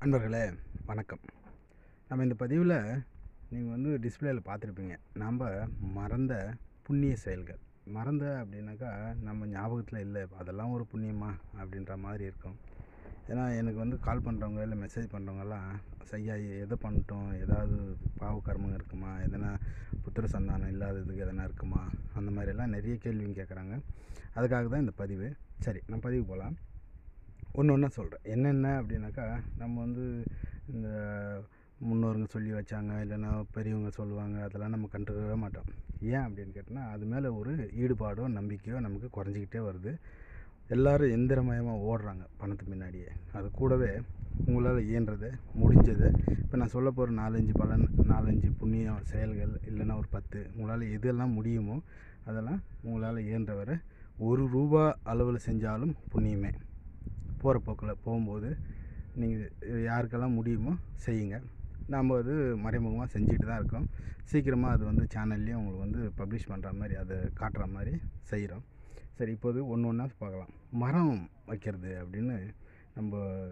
அன்பர்களே வணக்கம் நம்ம இந்த பதிவில் நீங்கள் வந்து டிஸ்பிளேயில் பார்த்துருப்பீங்க நாம் மறந்த புண்ணிய செயல்கள் மறந்த அப்படின்னாக்கா நம்ம ஞாபகத்தில் இல்லை அதெல்லாம் ஒரு புண்ணியமா அப்படின்ற மாதிரி இருக்கும் ஏன்னா எனக்கு வந்து கால் பண்ணுறவங்க இல்லை மெசேஜ் பண்ணுறவங்கெல்லாம் செய்யா எதை பண்ணிட்டோம் ஏதாவது பாவ கர்மம் இருக்குமா எதனா புத்திர சந்தானம் இல்லாததுக்கு எதனா இருக்குமா அந்த மாதிரியெல்லாம் நிறைய கேள்விங்க கேட்குறாங்க அதுக்காக தான் இந்த பதிவு சரி நான் பதிவு போகலாம் ஒன்று ஒன்றா சொல்கிறேன் என்னென்ன அப்படின்னாக்கா நம்ம வந்து இந்த முன்னோருங்க சொல்லி வச்சாங்க இல்லைன்னா பெரியவங்க சொல்லுவாங்க அதெல்லாம் நம்ம கண்டுக்கவே மாட்டோம் ஏன் அப்படின்னு கேட்டோன்னா அது மேலே ஒரு ஈடுபாடோ நம்பிக்கையோ நமக்கு குறைஞ்சிக்கிட்டே வருது எல்லோரும் எந்திரமயமாக ஓடுறாங்க பணத்து பின்னாடியே அது கூடவே உங்களால் இயன்றதை முடிஞ்சதை இப்போ நான் சொல்ல போகிற நாலஞ்சு பலன் நாலஞ்சு புண்ணிய செயல்கள் இல்லைன்னா ஒரு பத்து உங்களால் எதெல்லாம் முடியுமோ அதெல்லாம் உங்களால் இயன்றவரை ஒரு ரூபா அளவில் செஞ்சாலும் புண்ணியமே போகிற போக்கில் போகும்போது நீங்கள் யாருக்கெல்லாம் முடியுமோ செய்யுங்க நாம் அது மறைமுகமாக செஞ்சுட்டு தான் இருக்கோம் சீக்கிரமாக அது வந்து சேனல்லையும் உங்களுக்கு வந்து பப்ளிஷ் பண்ணுற மாதிரி அதை காட்டுற மாதிரி செய்கிறோம் சரி இப்போது ஒன்று ஒன்றா பார்க்கலாம் மரம் வைக்கிறது அப்படின்னு நம்ம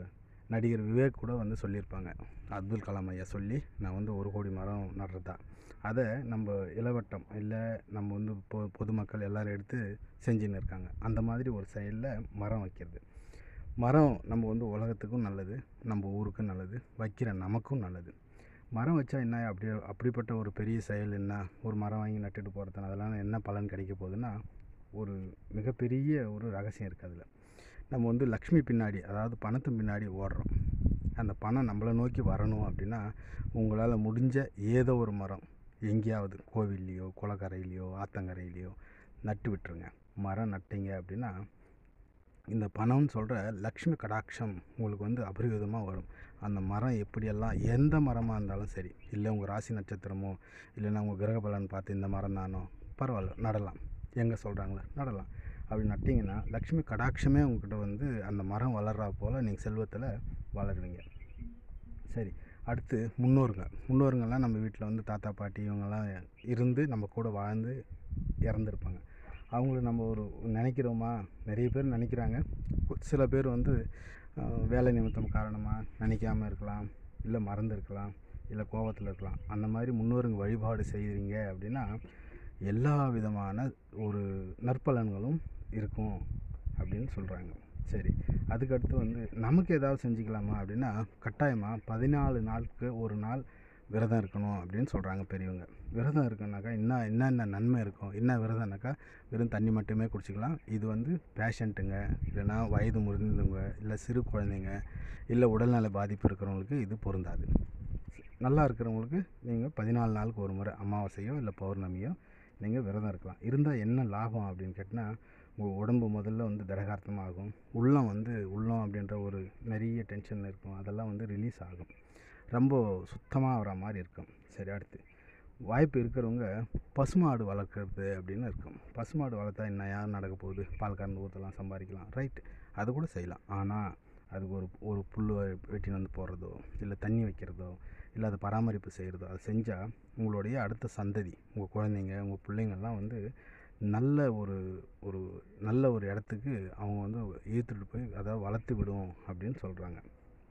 நடிகர் விவேக் கூட வந்து சொல்லியிருப்பாங்க அப்துல் கலாம் ஐயா சொல்லி நான் வந்து ஒரு கோடி மரம் நடுறதா அதை நம்ம இளவட்டம் இல்லை நம்ம வந்து பொ பொதுமக்கள் எல்லோரும் எடுத்து செஞ்சுன்னு இருக்காங்க அந்த மாதிரி ஒரு செயலில் மரம் வைக்கிறது மரம் நம்ம வந்து உலகத்துக்கும் நல்லது நம்ம ஊருக்கும் நல்லது வைக்கிற நமக்கும் நல்லது மரம் வச்சா என்ன அப்படி அப்படிப்பட்ட ஒரு பெரிய செயல் என்ன ஒரு மரம் வாங்கி நட்டுட்டு போகிறதுனால அதெல்லாம் என்ன பலன் கிடைக்க போகுதுன்னா ஒரு மிகப்பெரிய ஒரு ரகசியம் இருக்குது அதில் நம்ம வந்து லக்ஷ்மி பின்னாடி அதாவது பணத்து பின்னாடி ஓடுறோம் அந்த பணம் நம்மளை நோக்கி வரணும் அப்படின்னா உங்களால் முடிஞ்ச ஏதோ ஒரு மரம் எங்கேயாவது கோவில்லையோ குளக்கரையிலையோ ஆத்தங்கரையிலையோ நட்டு விட்டுருங்க மரம் நட்டிங்க அப்படின்னா இந்த பணம்னு சொல்கிற லக்ஷ்மி கடாட்சம் உங்களுக்கு வந்து அபரிவிதமாக வரும் அந்த மரம் எப்படியெல்லாம் எந்த மரமாக இருந்தாலும் சரி இல்லை உங்கள் ராசி நட்சத்திரமோ இல்லைன்னா உங்கள் கிரக பலன் பார்த்து இந்த மரம் தானோ பரவாயில்ல நடலாம் எங்கே சொல்கிறாங்களே நடலாம் அப்படி நட்டிங்கன்னா லக்ஷ்மி கடாட்சமே உங்கள்கிட்ட வந்து அந்த மரம் வளர்றா போல் நீங்கள் செல்வத்தில் வளருவீங்க சரி அடுத்து முன்னோருங்க முன்னோருங்கெல்லாம் நம்ம வீட்டில் வந்து தாத்தா பாட்டி இவங்கெல்லாம் இருந்து நம்ம கூட வாழ்ந்து இறந்துருப்பாங்க அவங்கள நம்ம ஒரு நினைக்கிறோமா நிறைய பேர் நினைக்கிறாங்க சில பேர் வந்து வேலை நிமித்தம் காரணமாக நினைக்காமல் இருக்கலாம் இல்லை மறந்து இருக்கலாம் இல்லை கோபத்தில் இருக்கலாம் அந்த மாதிரி முன்னோருங்க வழிபாடு செய்கிறீங்க அப்படின்னா எல்லா விதமான ஒரு நற்பலன்களும் இருக்கும் அப்படின்னு சொல்கிறாங்க சரி அதுக்கடுத்து வந்து நமக்கு ஏதாவது செஞ்சுக்கலாமா அப்படின்னா கட்டாயமாக பதினாலு நாளுக்கு ஒரு நாள் விரதம் இருக்கணும் அப்படின்னு சொல்கிறாங்க பெரியவங்க விரதம் இருக்குனாக்கா என்ன என்னென்ன நன்மை இருக்கும் என்ன விரதம்னாக்கா வெறும் தண்ணி மட்டுமே குடிச்சிக்கலாம் இது வந்து பேஷண்ட்டுங்க இல்லைனா வயது முதிர்ந்தவங்க இல்லை சிறு குழந்தைங்க இல்லை உடல்நல பாதிப்பு இருக்கிறவங்களுக்கு இது பொருந்தாது நல்லா இருக்கிறவங்களுக்கு நீங்கள் பதினாலு நாளுக்கு ஒரு முறை அமாவாசையோ இல்லை பௌர்ணமியோ நீங்கள் விரதம் இருக்கலாம் இருந்தால் என்ன லாபம் அப்படின்னு கேட்டால் உங்கள் உடம்பு முதல்ல வந்து திடகார்த்தமாகும் உள்ளம் வந்து உள்ளம் அப்படின்ற ஒரு நிறைய டென்ஷன் இருக்கும் அதெல்லாம் வந்து ரிலீஸ் ஆகும் ரொம்ப சுத்தமாக வர மாதிரி இருக்கும் சரி அடுத்து வாய்ப்பு இருக்கிறவங்க பசுமாடு வளர்க்குறது அப்படின்னு இருக்கும் பசுமாடு வளர்த்தா என்ன யார் நடக்க போகுது பால் கறந்து ஊற்றலாம் சம்பாதிக்கலாம் ரைட் அது கூட செய்யலாம் ஆனால் அதுக்கு ஒரு ஒரு புல் வெட்டின்னு வந்து போடுறதோ இல்லை தண்ணி வைக்கிறதோ இல்லை அதை பராமரிப்பு செய்கிறதோ அது செஞ்சால் உங்களுடைய அடுத்த சந்ததி உங்கள் குழந்தைங்க உங்கள் பிள்ளைங்கள்லாம் வந்து நல்ல ஒரு ஒரு நல்ல ஒரு இடத்துக்கு அவங்க வந்து ஈர்த்துட்டு போய் அதை வளர்த்து விடும் அப்படின்னு சொல்கிறாங்க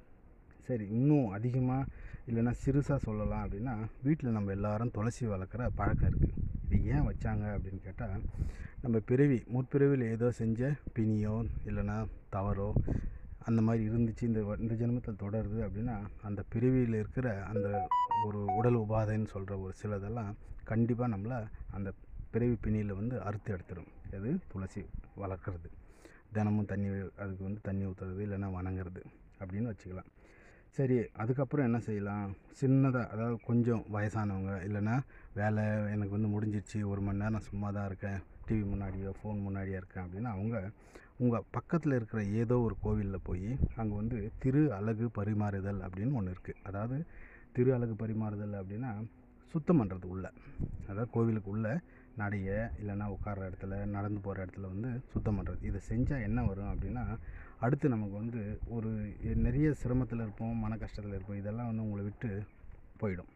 சரி இன்னும் அதிகமாக இல்லைன்னா சிறுசாக சொல்லலாம் அப்படின்னா வீட்டில் நம்ம எல்லாரும் துளசி வளர்க்குற பழக்கம் இருக்குது இது ஏன் வச்சாங்க அப்படின்னு கேட்டால் நம்ம பிறவி முற்பிறவியில் ஏதோ செஞ்ச பிணியோ இல்லைன்னா தவறோ அந்த மாதிரி இருந்துச்சு இந்த இந்த ஜென்மத்தில் தொடருது அப்படின்னா அந்த பிறவியில் இருக்கிற அந்த ஒரு உடல் உபாதைன்னு சொல்கிற ஒரு சிலதெல்லாம் கண்டிப்பாக நம்மளை அந்த பிறவி பிணியில் வந்து அறுத்து எடுத்துடும் அது துளசி வளர்க்குறது தினமும் தண்ணி அதுக்கு வந்து தண்ணி ஊற்றுறது இல்லைன்னா வணங்குறது அப்படின்னு வச்சுக்கலாம் சரி அதுக்கப்புறம் என்ன செய்யலாம் சின்னதாக அதாவது கொஞ்சம் வயசானவங்க இல்லைன்னா வேலை எனக்கு வந்து முடிஞ்சிருச்சு ஒரு மணி நேரம் நான் சும்மா தான் இருக்கேன் டிவி முன்னாடியோ ஃபோன் முன்னாடியோ இருக்கேன் அப்படின்னா அவங்க உங்கள் பக்கத்தில் இருக்கிற ஏதோ ஒரு கோவிலில் போய் அங்கே வந்து திரு அழகு பரிமாறுதல் அப்படின்னு ஒன்று இருக்குது அதாவது திரு அழகு பரிமாறுதல் அப்படின்னா சுத்தம் பண்ணுறது உள்ளே அதாவது கோவிலுக்கு உள்ளே நடைய இல்லைன்னா உட்கார்ற இடத்துல நடந்து போகிற இடத்துல வந்து சுத்தம் பண்ணுறது இதை செஞ்சால் என்ன வரும் அப்படின்னா அடுத்து நமக்கு வந்து ஒரு நிறைய சிரமத்தில் இருப்போம் மன கஷ்டத்தில் இருப்போம் இதெல்லாம் வந்து உங்களை விட்டு போயிடும்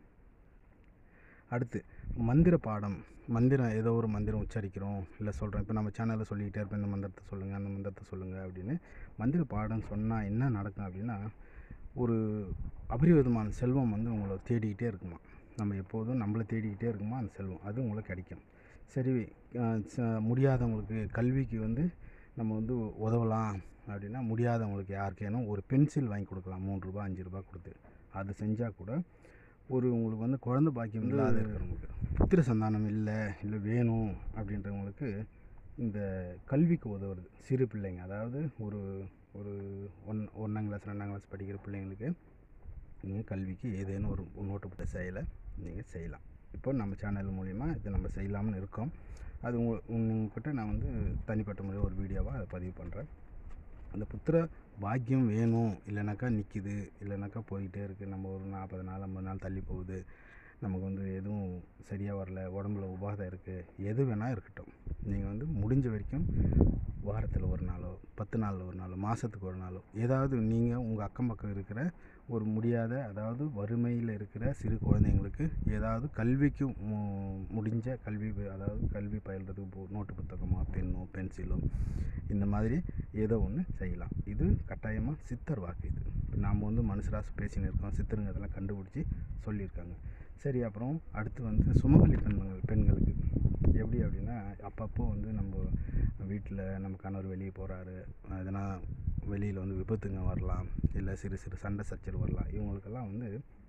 அடுத்து மந்திர பாடம் மந்திரம் ஏதோ ஒரு மந்திரம் உச்சரிக்கிறோம் இல்லை சொல்கிறோம் இப்போ நம்ம சேனலில் சொல்லிக்கிட்டே இருப்போம் இந்த மந்திரத்தை சொல்லுங்கள் அந்த மந்திரத்தை சொல்லுங்கள் அப்படின்னு மந்திர பாடம் சொன்னால் என்ன நடக்கும் அப்படின்னா ஒரு அபரிவிதமான செல்வம் வந்து உங்களை தேடிக்கிட்டே இருக்குமா நம்ம எப்போதும் நம்மளை தேடிக்கிட்டே இருக்குமா அந்த செல்வம் அது உங்களுக்கு கிடைக்கும் சரி அஹ் ச- முடியாதவங்களுக்கு கல்விக்கு வந்து நம்ம வந்து உதவலாம் அப்படின்னா முடியாதவங்களுக்கு யாருக்கேனும் ஒரு பென்சில் வாங்கி கொடுக்கலாம் மூணு ரூபா அஞ்சு ரூபா கொடுத்து அது செஞ்சால் கூட ஒரு உங்களுக்கு வந்து குழந்தை பாக்கியம் இல்லாத இருக்கிறவங்களுக்கு புத்திர சந்தானம் இல்லை இல்லை வேணும் அப்படின்றவங்களுக்கு இந்த கல்விக்கு உதவுறது சிறு பிள்ளைங்க அதாவது ஒரு ஒரு ஒன் ஒன்றாம் கிளாஸ் ரெண்டாம் கிளாஸ் படிக்கிற பிள்ளைங்களுக்கு நீங்கள் கல்விக்கு ஏதேனும் ஒரு நோட்டுப்பட்ட செயலை நீங்கள் செய்யலாம் இப்போ நம்ம சேனல் மூலிமா இது நம்ம செய்யலாம்னு இருக்கோம் அது உங்க உங்ககிட்ட நான் வந்து தனிப்பட்ட முறையில் ஒரு வீடியோவாக அதை பதிவு பண்ணுறேன் அந்த புத்திர பாக்கியம் வேணும் இல்லைனாக்கா நிற்கிது இல்லைனாக்கா போயிட்டே இருக்குது நம்ம ஒரு நாற்பது நாள் ஐம்பது நாள் தள்ளி போகுது நமக்கு வந்து எதுவும் சரியாக வரல உடம்புல உபாதை இருக்குது எது வேணால் இருக்கட்டும் நீங்கள் வந்து முடிஞ்ச வரைக்கும் வாரத்தில் ஒரு நாளோ பத்து நாளில் ஒரு நாளோ மாதத்துக்கு ஒரு நாளோ ஏதாவது நீங்கள் உங்கள் அக்கம் பக்கம் இருக்கிற ஒரு முடியாத அதாவது வறுமையில் இருக்கிற சிறு குழந்தைங்களுக்கு ஏதாவது கல்விக்கு மு- முடிஞ்ச கல்வி ப- அதாவது கல்வி பயில்றதுக்கு போ- நோட்டு புத்தகமோ பென்னோ பென்சிலோ இந்த மாதிரி ஏதோ ஒன்று செய்யலாம் இது கட்டாயமாக சித்தர் வாக்கு இது இப்போ நாம் வந்து மனுஷராசு பேசின்னு இருக்கோம் சித்தருங்க இதெல்லாம் கண்டுபிடிச்சி சொல்லியிருக்காங்க சரி அப்புறம் அடுத்து வந்து சுமங்கலி பெண்கள் பெண்களுக்கு எப்படி அப்படின்னா அப்பப்போ வந்து நம்ம வீட்டில் நம்ம கணவர் வெளியே போகிறாரு எதனா வெளியில் வந்து விபத்துங்க வரலாம் இல்லை சிறு சிறு சண்டை சச்சரவு வரலாம் இவங்களுக்கெல்லாம் வந்து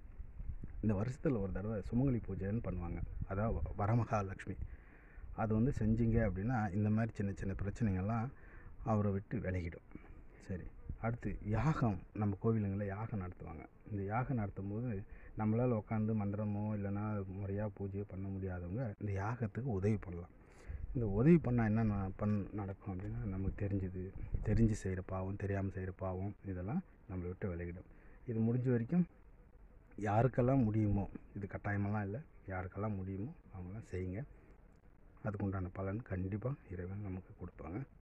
இந்த வருஷத்தில் ஒரு தடவை சுமங்கலி பூஜைன்னு பண்ணுவாங்க அதாவது வரமகாலட்சுமி அது வந்து செஞ்சீங்க அப்படின்னா இந்த மாதிரி சின்ன சின்ன பிரச்சனைகள்லாம் அவரை விட்டு விலகிடும் சரி அடுத்து யாகம் நம்ம கோவிலுங்களில் யாகம் நடத்துவாங்க இந்த யாகம் நடத்தும் போது நம்மளால் உட்காந்து மந்திரமோ இல்லைன்னா முறையாக பூஜையோ பண்ண முடியாதவங்க இந்த யாகத்துக்கு உதவி பண்ணலாம் இந்த உதவி பண்ணால் என்ன ந- பண் நடக்கும் அப்படின்னா நமக்கு தெரிஞ்சது தெரிஞ்சு செய்கிற பாவம் தெரியாமல் செய்கிற பாவம் இதெல்லாம் நம்மளை விட்டு விலகிடும் இது முடிஞ்ச வரைக்கும் யாருக்கெல்லாம் முடியுமோ இது கட்டாயமெல்லாம் இல்லை யாருக்கெல்லாம் முடியுமோ அவங்களாம் செய்யுங்க அதுக்குண்டான பலன் கண்டிப்பாக இறைவன் நமக்கு கொடுப்பாங்க